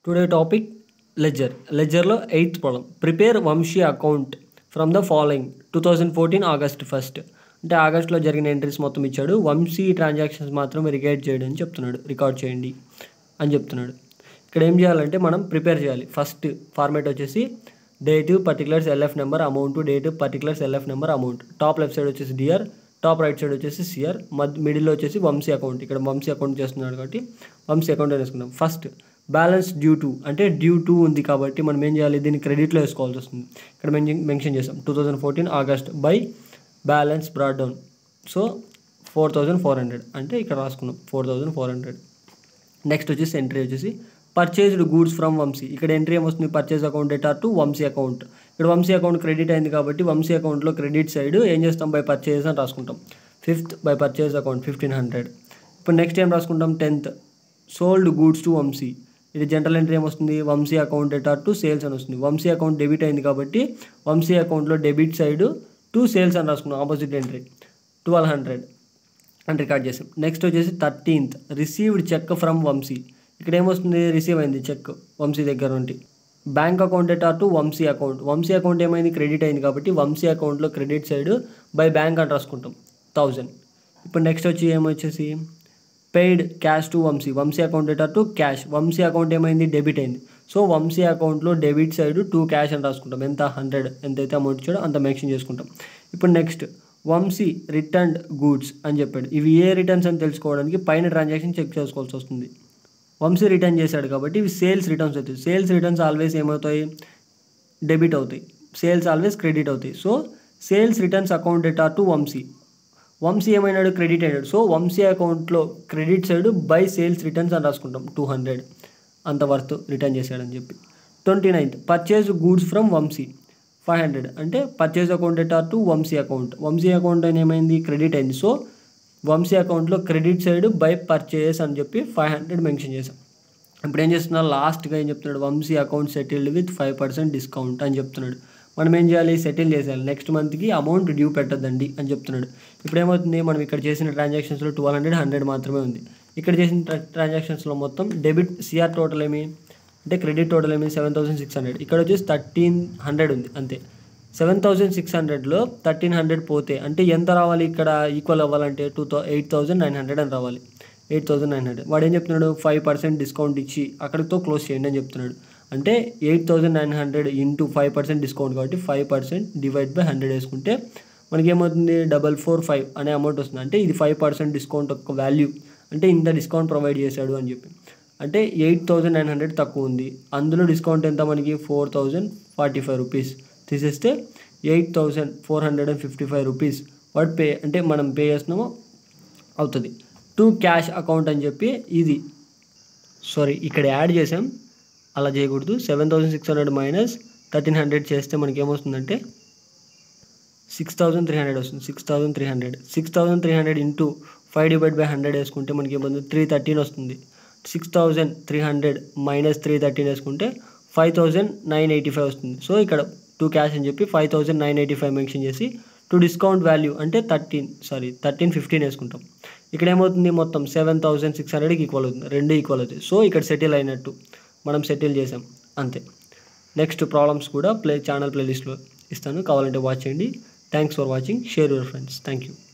today topic ledger లెజర్లో eighth problem prepare Vamshi account from the following two thousand fourteen August first అంటే ఆగస్ట్లో జరిగిన entries మొత్తం ఇచ్చాడు వంశీ ట్రాన్సాక్షన్స్ మాత్రం రికార్డ్ చేయడం అని చెప్తున్నాడు రికార్డ్ చేయండి అని చెప్తున్నాడు ఇక్కడ ఏం చేయాలంటే మనం ప్రిపేర్ చేయాలి ఫస్ట్ ఫార్మేట్ వచ్చేసి date particulars LF number amount date particulars LF number amount top left side వచ్చేసి డిఆర్ టాప్ రైట్ సైడ్ వచ్చేసి సిఆర్ మధ్య మిడిల్లో వచ్చేసి వంశీ అకౌంట్ ఇక్కడ వంశీ అకౌంట్ చేస్తున్నాడు కాబట్టి వంశీ అకౌంట్ వేసుకుందాం ఫస్ట్ బ్యాలెన్స్ డ్యూ టు అంటే డ్యూ టు ఉంది కాబట్టి మనం ఏం చేయాలి దీన్ని క్రెడిట్లో వేసుకోవాల్సి వస్తుంది ఇక్కడ మెన్షన్ మెన్షన్ చేసాం two thousand fourteen August by balance brought down so four thousand four hundred అంటే ఇక్కడ రాసుకున్నాం four thousand four hundred next వచ్చేసి ఎంట్రీ వచ్చేసి పర్చేజ్డ్ గూడ్స్ ఫ్రమ్ వంశీ ఇక్కడ ఎంట్రీ ఏమొస్తుంది purchase account data to Vamshi account ఇక్కడ వంశీ అకౌంట్ క్రెడిట్ అయింది కాబట్టి వంశీ అకౌంట్లో క్రెడిట్ సైడ్ ఏం చేస్తాం బై పర్చేజ్ అని రాసుకుంటాం fifth by purchase account fifteen hundred ఇప్పుడు నెక్స్ట్ ఏం రాసుకుంటాం tenth sold goods to Vamshi ఇది జనరల్ ఎంట్రీ ఏమొస్తుంది Vamshi account data to sales అని వస్తుంది వంశీ అకౌంట్ డెబిట్ అయింది కాబట్టి వంశీ అకౌంట్లో డెబిట్ సైడ్ టు సేల్స్ అని రాసుకున్నాం ఆపోజిట్ ఎంట్రీ ట్వెల్వ్ హండ్రెడ్ అని రికార్డ్ చేసాం నెక్స్ట్ వచ్చేసి thirteenth received cheque from Vamshi ఇక్కడ ఏమొస్తుంది రిసీవ్ అయింది చెక్ వంశీ దగ్గర నుండి bank account data to Vamshi account Vamshi account ఏమైంది క్రెడిట్ అయింది కాబట్టి వంశీ అకౌంట్లో క్రెడిట్ సైడ్ బై బ్యాంక్ అని రాసుకుంటాం థౌజండ్ ఇప్పుడు నెక్స్ట్ వచ్చి ఏమొచ్చేసి paid cash to Vamshi Vamshi account data to cash Vamshi account ఏమైంది డెబిట్ అయింది సో వంశీ అకౌంట్లో డెబిట్ సైడ్ టూ క్యాష్ అని రాసుకుంటాం ఎంత హండ్రెడ్ ఎంతైతే అమౌంట్ ఇచ్చాడో అంత మెన్షన్ చేసుకుంటాం ఇప్పుడు నెక్స్ట్ వంశీ రిటర్న్డ్ గూడ్స్ అని చెప్పాడు ఇవి ఏ రిటర్న్స్ అని తెలుసుకోవడానికి పైన ట్రాన్సాక్షన్ చెక్ చేసుకోవాల్సి వస్తుంది వంశీ రిటర్న్ చేశాడు కాబట్టి ఇవి సేల్స్ రిటర్న్స్ అవుతాయి సేల్స్ రిటర్న్స్ ఆల్వేస్ ఏమవుతాయి డెబిట్ అవుతాయి సేల్స్ ఆల్వేస్ క్రెడిట్ అవుతాయి so sales returns account data to Vamshi Vamshi ఏమైనాడు క్రెడిట్ అయినాడు సో వంశీ అకౌంట్లో credit side by sales returns అని రాసుకుంటాం టూ హండ్రెడ్ అంత వర్త్ రిటర్న్ చేశాడని చెప్పి twenty ninth purchase goods from Vamshi five hundred అంటే purchase account data to Vamshi account Vamshi account అని ఏమైంది క్రెడిట్ అయింది సో వంశీ అకౌంట్లో క్రెడిట్ సైడ్ బై పర్చేస్ అని చెప్పి ఫైవ్ హండ్రెడ్ మెన్షన్ చేసాం ఇప్పుడు ఏం చేస్తున్నారు లాస్ట్గా ఏం చెప్తున్నాడు Vamshi account settled with five percent discount అని చెప్తున్నాడు మనం ఏం చేయాలి సెటిల్ చేసేయాలి నెక్స్ట్ మంత్కి అమౌంట్ డ్యూ పెట్టద్దండి అని చెప్తున్నాడు ఇప్పుడు ఏమవుతుంది మనం ఇక్కడ చేసిన ట్రాన్సాక్షన్స్లో ట్వెల్వ్ హండ్రెడ్ హండ్రెడ్ మాత్రమే ఉంది ఇక్కడ చేసిన ట్రాన్సాక్షన్స్లో మొత్తం డెబిట్ సిఆర్ టోటల్ ఏమి అంటే క్రెడిట్ టోటల్ ఏమి సెవెన్ థౌసండ్ సిక్స్ హండ్రెడ్ ఇక్కడ వచ్చేసి థర్టీన్ హండ్రెడ్ ఉంది అంతే సెవెన్ థౌసండ్ సిక్స్ హండ్రెడ్లో థర్టీన్ హండ్రెడ్ పోతే అంటే ఎంత రావాలి ఇక్కడ ఈక్వల్ అవ్వాలంటే two thou eight thousand nine hundred అని రావాలి ఎయిట్ థౌసండ్ నైన్ హండ్రెడ్ వాడు ఏం చెప్తున్నాడు ఫైవ్ పర్సెంట్ డిస్కౌంట్ ఇచ్చి అక్కడితో క్లోజ్ చేయండి అని చెప్తున్నాడు అంటే eight thousand nine hundred into five percent discount కాబట్టి five percent divide by hundred వేసుకుంటే మనకి ఏమవుతుంది డబల్ ఫోర్ ఫైవ్ అనే అమౌంట్ వస్తుంది అంటే ఇది ఫైవ్ పర్సెంట్ డిస్కౌంట్ ఒక వాల్యూ అంటే ఇంత డిస్కౌంట్ ప్రొవైడ్ చేశాడు అని చెప్పి అంటే ఎయిట్ థౌసండ్ నైన్ హండ్రెడ్ తక్కువ ఉంది అందులో డిస్కౌంట్ ఎంత మనకి four thousand forty five rupees తీసేస్తే eight thousand four hundred and fifty five rupees వాడు పే అంటే మనం పే చేస్తున్నామో అవుతుంది టు క్యాష్ అకౌంట్ అని చెప్పి ఇది సారీ ఇక్కడ యాడ్ చేసాం అలా చేయకూడదు seven thousand six hundred minus thirteen hundred చేస్తే మనకి ఏమొస్తుందంటే సిక్స్ థౌసండ్ త్రీ హండ్రెడ్ వస్తుంది six thousand three hundred six thousand three hundred into five divide by hundred వేసుకుంటే మనకి ఏమవుతుంది త్రీ థర్టీన్ వస్తుంది six thousand three hundred minus three thirteen వేసుకుంటే five thousand nine eighty five వస్తుంది so ఇక్కడ to cash అని చెప్పి five thousand nine eighty five mention చేసి టు డిస్కౌంట్ వాల్యూ అంటే థర్టీన్ సారీ థర్టీన్ ఫిఫ్టీన్ వేసుకుంటాం ఇక్కడ ఏమవుతుంది మొత్తం సెవెన్ థౌసండ్ సిక్స్ హండ్రెడ్కి ఈక్వల్ అవుతుంది రెండు ఈక్వల్ అవుతాయి సో ఇక్కడ సెటిల్ అయినట్టు మనం సెటిల్ చేసాం అంతే నెక్స్ట్ ప్రాబ్లమ్స్ కూడా ప్లే ఛానల్ ప్లేలిస్ట్లో ఇస్తాను కావాలంటే వాచ్ చేయండి thanks for watching share your friends thank you